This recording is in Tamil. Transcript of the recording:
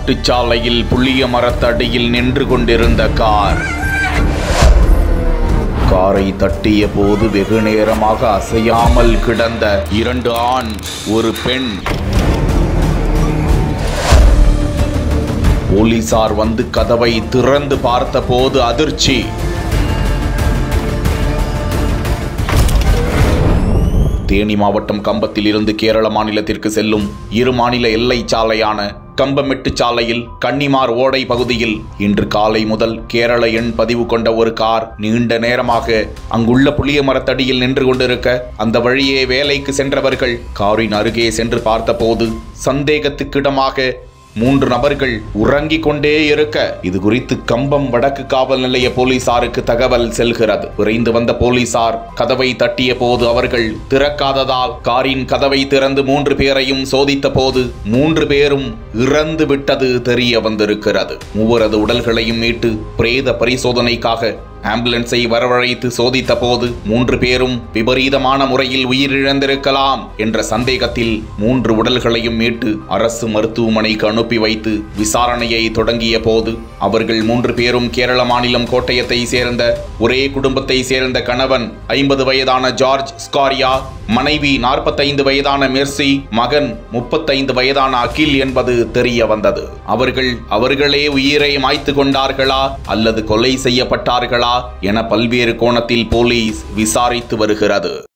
காட்டுச்சாலையில் புளிய மரத்தடியில் நின்று கொண்டிருந்த கார் காரை தட்டிய போது வெகு நேரமாக அசையாமல் கிடந்த இரண்டு ஆண் ஒரு பெண் போலீசார் வந்து கதவை திறந்து பார்த்தபோது அதிர்ச்சி தேனி மாவட்டம் கம்பத்தில் இருந்து கேரள மாநிலத்திற்கு செல்லும் இரு மாநில எல்லை சாலையான கம்பமெட்டு சாலையில் கன்னிமார் ஓடை பகுதியில் இன்று காலை முதல் கேரள எண் பதிவு கொண்ட ஒரு கார் நீண்ட நேரமாக அங்குள்ள புளிய மரத்தடியில் நின்று கொண்டிருக்க அந்த வழியே வேலைக்கு சென்றவர்கள் காரின் அருகே சென்று பார்த்தபோது சந்தேகத்துக்கிடமாக மூன்று நபர்கள் உறங்கிக் கொண்டே இருக்க இது குறித்து கம்பம் வடக்கு காவல் நிலைய போலீசாருக்கு தகவல் செல்கிறது விரைந்து வந்த போலீசார் கதவை தட்டிய போது அவர்கள் திறக்காததால் காரின் கதவை திறந்து மூன்று பேரையும் சோதித்த போது மூன்று பேரும் இறந்து விட்டது தெரிய வந்திருக்கிறது மூவரது உடல்களையும் மீட்டு பிரேத பரிசோதனைக்காக ஆம்புலன்ஸை வரவழைத்து சோதித்த போது மூன்று பேரும் விபரீதமான முறையில் உயிரிழந்திருக்கலாம் என்ற சந்தேகத்தில் மூன்று உடல்களையும் மீட்டு அரசு மருத்துவமனைக்கு அனுப்பி வைத்து விசாரணையை தொடங்கிய போது அவர்கள் மூன்று பேரும் கேரள மாநிலம் கோட்டயத்தை சேர்ந்த ஒரே குடும்பத்தை சேர்ந்த கணவன் ஐம்பது வயதான ஜார்ஜ் ஸ்காரியா மனைவி நாற்பத்தைந்து வயதான மெர்சி மகன் முப்பத்தைந்து வயதான அகில் என்பது தெரிய வந்தது அவர்கள் அவர்களே உயிரை மாய்த்து கொண்டார்களா அல்லது கொலை செய்யப்பட்டார்களா என பல்வேறு கோணத்தில் போலீஸ் விசாரித்து வருகிறது